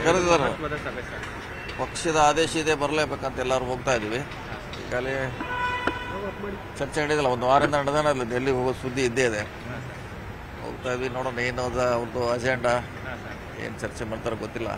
ಕರೆದಿದ್ದಾರೆ. ಮಹತ್ವದ ಸಭೆ ಸರ್ ಪಕ್ಷದ ಆದೇಶ ಇದೆ ಬರಲೇಬೇಕಂತ ಎಲ್ಲರೂ ಹೋಗ್ತಾ ಇದೀವಿ ಈಗಾಗಲೇ ಚರ್ಚೆ ನಡೆದಿಲ್ಲ ಒಂದು ವಾರದಿಂದ ನಡೆದಾನ ಅಲ್ಲಿ ಡೆಲ್ಲಿ ಹೋಗೋ ಸುದ್ದಿ ಇದ್ದೇ ಇದೆ ಹೋಗ್ತಾ ಇದ್ವಿ ನೋಡೋಣ ಏನು ಅದ ಒಂದು ಅಜೆಂಡಾ ಹಾಂ ಸರ್ ಏನು ಚರ್ಚೆ ಮಾಡ್ತಾರೋ ಗೊತ್ತಿಲ್ಲ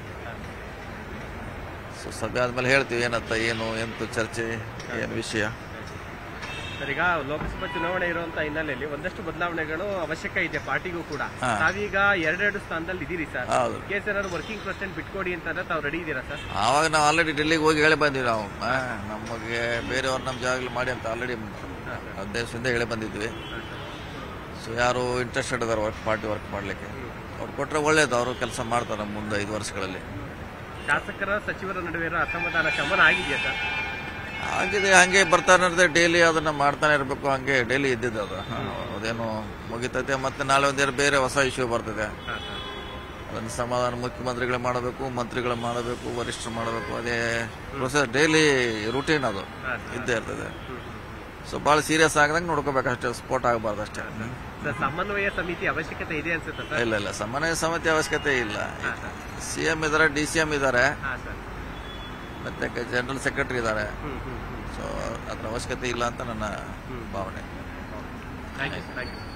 ಸೊ ಸಭೆ ಆದ್ಮೇಲೆ ಹೇಳ್ತೀವಿ ಏನಂತ ಏನು ಎಂತು ಚರ್ಚೆ ಏನು ವಿಷಯ ಸರ್ ಈಗ ಲೋಕಸಭಾ ಚುನಾವಣೆ ಇರುವಂತ ಹಿನ್ನೆಲೆಯಲ್ಲಿ ಒಂದಷ್ಟು ಬದಲಾವಣೆಗಳು ಅವಶ್ಯಕ ಇದೆ ಪಾರ್ಟಿಗೂ ಕೂಡ ಹಾ. ತಾವೀಗ ಎರಡೆರಡು ಸ್ಥಾನದಲ್ಲಿ ಇದೀರಿ ಸರ್ ಹೌದು ಕೇಸ್ ಏನಾದ್ರು ವರ್ಕಿಂಗ್ ಪ್ರೆಸಿಡೆಂಟ್ ಬಿಟ್ಕೊಡಿ ಅಂತಂದ್ರೆ ತಾವು ರೆಡಿ ಇದ್ದೀರಾ ಸರ್ ಆವಾಗ ನಾವು ಆಲ್ರೆಡಿ ಡೆಲ್ಲಿಗೆ ಹೋಗಿ ಹೇಳಿ ಬಂದಿವಿ ನಾವು ಆ, ನಮಗೆ ಬೇರೆಯವ್ರು ನಮ್ಮ ಜಾಗದಲ್ಲಿ ಮಾಡಿ ಅಂತ ಆಲ್ರೆಡಿ ಉದ್ದೇಶದಿಂದ ಹೇಳಿ ಬಂದಿದ್ವಿ ಸೊ ಯಾರು ಇಂಟ್ರೆಸ್ಟೆಡ್ ಇದಾರೆ ವರ್ಕ್ ಪಾರ್ಟಿ ವರ್ಕ್ ಮಾಡಲಿಕ್ಕೆ ಅವ್ರು ಕೊಟ್ಟರೆ ಒಳ್ಳೇದು ಅವರು ಕೆಲಸ ಮಾಡ್ತಾರೆ ಮುಂದೆ ಐದು ವರ್ಷಗಳಲ್ಲಿ ಶಾಸಕರ ಸಚಿವರ ನಡುವೆ ಇರೋ ಅಸಮಾಧಾನ ಶಮನ ಆಗಿದೆಯಾ ಸರ್ ಆಗಿದೆ ಹಂಗೆ ಬರ್ತಾನೆ ಇರ್ತದೆ ಡೈಲಿ ಅದನ್ನ ಮಾಡ್ತಾನೆ ಇರಬೇಕು ಹಂಗೆ ಡೈಲಿ ಇದ್ದಿದ್ದು ಅದು ಹಾ, ಅದೇನು ಮುಗಿತೈತೆ ಮತ್ತೆ ನಾಳೆ ಒಂದೇನು ಬೇರೆ ಹೊಸ ಇಶ್ಯೂ ಬರ್ತದೆ ಹಾಂ ಸರ್ ಅದನ್ನು ಸಮಾಧಾನ ಮುಖ್ಯಮಂತ್ರಿಗಳು ಮಾಡಬೇಕು ಮಂತ್ರಿಗಳು ಮಾಡಬೇಕು ವರಿಷ್ಠರು ಮಾಡಬೇಕು ಅದೇ ಪ್ರೊಸೆಸ್ ಡೈಲಿ ರೂಟೀನ್ ಅದು ಹಾಂ ಸರ್ ಇದ್ದೇ ಇರ್ತದೆ ಸೊ ಭಾಳ ಸೀರಿಯಸ್ ಆಗದಂಗೆ ನೋಡ್ಕೋಬೇಕು ಅಷ್ಟೇ ಸ್ಫೋಟ ಆಗಬಾರ್ದು ಅಷ್ಟೇ ಸರ್ ಸಮನ್ವಯ ಸಮಿತಿ ಅವಶ್ಯಕತೆ ಇದೆ ಅನ್ಸುತ್ತೆ ಸರ್ ಇಲ್ಲ ಇಲ್ಲ ಸಮನ್ವಯ ಸಮಿತಿ ಅವಶ್ಯಕತೆ ಇಲ್ಲ ಹಾಂ ಸರ್ ಸಿ ಎಂ ಇದ್ದಾರೆ ಡಿ ಸಿ ಎಂ ಇದ್ದಾರೆ ಹಾಂ ಸರ್ ಮತ್ತೆ ಜನರಲ್ ಸೆಕ್ರೆಟರಿ ಇದ್ದಾರೆ ಹ್ಞೂ ಹ್ಞೂ ಹ್ಞೂ ಸೊ ಅದ್ರ ಅವಶ್ಯಕತೆ ಇಲ್ಲ ಅಂತ ನನ್ನ ಭಾವನೆ ಥ್ಯಾಂಕ್ ಯು ಥ್ಯಾಂಕ್ ಯು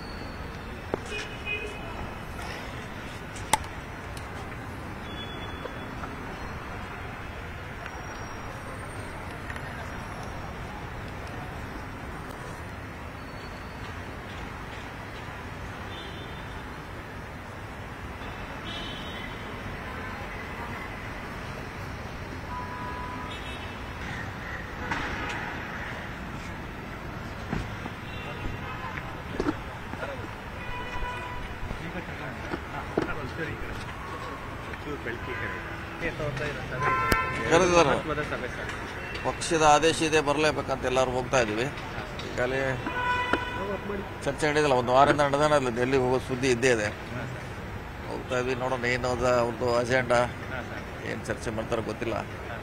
ಕರೆದಿದ್ದಾರೆ. ಮಹತ್ವದ ಸಭೆ ಸರ್ ಪಕ್ಷದ ಆದೇಶ ಇದೆ ಬರಲೇಬೇಕಂತ ಎಲ್ಲರೂ ಹೋಗ್ತಾ ಇದೀವಿ ಈಗಾಗಲೇ ಚರ್ಚೆ ನಡೆದಿಲ್ಲ ಒಂದು ವಾರದಿಂದ ನಡೆದಾನ ಅಲ್ಲಿ ಡೆಲ್ಲಿ ಹೋಗೋ ಸುದ್ದಿ ಇದ್ದೇ ಇದೆ ಹೋಗ್ತಾ ಇದ್ವಿ ನೋಡೋಣ ಏನು ಅದ ಒಂದು ಅಜೆಂಡಾ ಹಾಂ ಸರ್ ಏನು ಚರ್ಚೆ ಮಾಡ್ತಾರೋ ಗೊತ್ತಿಲ್ಲ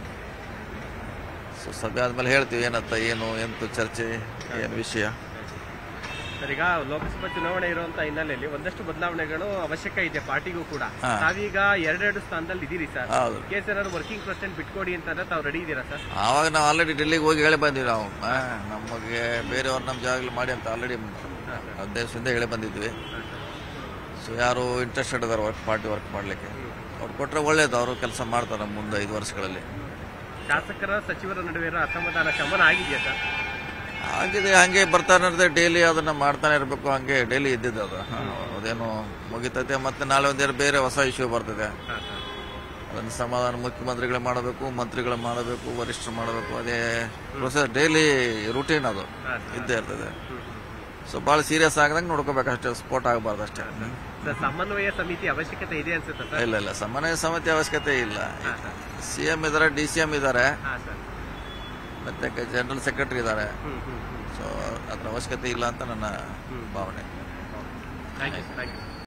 ಸೊ ಸಭೆ ಆದ್ಮೇಲೆ ಹೇಳ್ತೀವಿ ಏನಂತ ಏನು ಎಂತು ಚರ್ಚೆ ಏನು ವಿಷಯ ಸರ್ ಈಗ ಲೋಕಸಭಾ ಚುನಾವಣೆ ಇರುವಂತ ಹಿನ್ನೆಲೆಯಲ್ಲಿ ಒಂದಷ್ಟು ಬದಲಾವಣೆಗಳು ಅವಶ್ಯಕ ಇದೆ ಪಾರ್ಟಿಗೂ ಕೂಡ ಹಾ. ತಾವೀಗ ಎರಡೆರಡು ಸ್ಥಾನದಲ್ಲಿ ಇದೀರಿ ಸರ್ ಹೌದು ಕೇಸ್ ಏನಾದ್ರು ವರ್ಕಿಂಗ್ ಪ್ರೆಸಿಡೆಂಟ್ ಬಿಟ್ಕೊಡಿ ಅಂತಂದ್ರೆ ತಾವು ರೆಡಿ ಇದ್ದೀರಾ ಸರ್ ಆವಾಗ ನಾವು ಆಲ್ರೆಡಿ ಡೆಲ್ಲಿಗೆ ಹೋಗಿ ಹೇಳಿ ಬಂದಿವಿ ನಾವು ಆ, ನಮಗೆ ಬೇರೆಯವ್ರು ನಮ್ಮ ಜಾಗದಲ್ಲಿ ಮಾಡಿ ಅಂತ ಆಲ್ರೆಡಿ ಉದ್ದೇಶದಿಂದ ಹೇಳಿ ಬಂದಿದ್ವಿ ಸೊ ಯಾರು ಇಂಟ್ರೆಸ್ಟೆಡ್ ಇದಾರೆ ವರ್ಕ್ ಪಾರ್ಟಿ ವರ್ಕ್ ಮಾಡಲಿಕ್ಕೆ ಅವ್ರು ಕೊಟ್ಟರೆ ಒಳ್ಳೇದು ಅವರು ಕೆಲಸ ಮಾಡ್ತಾರೆ ಮುಂದೆ ಐದು ವರ್ಷಗಳಲ್ಲಿ ಶಾಸಕರ ಸಚಿವರ ನಡುವೆ ಇರೋ ಅಸಮಾಧಾನ ಶಮನ ಆಗಿದೆಯಾ ಸರ್ ಆಗಿದೆ ಹಂಗೆ ಬರ್ತಾನೆ ಇರ್ತದೆ ಡೈಲಿ ಅದನ್ನ ಮಾಡ್ತಾನೆ ಇರಬೇಕು ಹಂಗೆ ಡೈಲಿ ಇದ್ದಿದ್ದು ಅದು ಹಾ, ಅದೇನು ಮುಗಿತೈತೆ ಮತ್ತೆ ನಾಳೆ ಒಂದೇನು ಬೇರೆ ಹೊಸ ಇಶ್ಯೂ ಬರ್ತದೆ ಹಾಂ ಸರ್ ಅದನ್ನು ಸಮಾಧಾನ ಮುಖ್ಯಮಂತ್ರಿಗಳು ಮಾಡಬೇಕು ಮಂತ್ರಿಗಳು ಮಾಡಬೇಕು ವರಿಷ್ಠರು ಮಾಡಬೇಕು ಅದೇ ಪ್ರೊಸೆಸ್ ಡೈಲಿ ರೂಟೀನ್ ಅದು ಹಾಂ ಸರ್ ಇದ್ದೇ ಇರ್ತದೆ ಸೊ ಭಾಳ ಸೀರಿಯಸ್ ಆಗದಂಗೆ ನೋಡ್ಕೋಬೇಕು ಅಷ್ಟೇ ಸ್ಫೋಟ ಆಗಬಾರ್ದು ಅಷ್ಟೇ ಸರ್ ಸಮನ್ವಯ ಸಮಿತಿ ಅವಶ್ಯಕತೆ ಇದೆ ಅನ್ಸುತ್ತೆ ಸರ್ ಇಲ್ಲ ಇಲ್ಲ ಸಮನ್ವಯ ಸಮಿತಿ ಅವಶ್ಯಕತೆ ಇಲ್ಲ ಹಾಂ ಸರ್ ಸಿ ಎಂ ಇದ್ದಾರೆ ಡಿ ಸಿ ಎಂ ಇದ್ದಾರೆ ಹಾಂ ಸರ್ ಮತ್ತೆ ಜನರಲ್ ಸೆಕ್ರೆಟರಿ ಇದ್ದಾರೆ ಹ್ಞೂ ಹ್ಞೂ ಹ್ಞೂ ಸೊ ಅದ್ರ ಅವಶ್ಯಕತೆ ಇಲ್ಲ ಅಂತ ನನ್ನ ಭಾವನೆ ಥ್ಯಾಂಕ್ ಯು ಥ್ಯಾಂಕ್ ಯು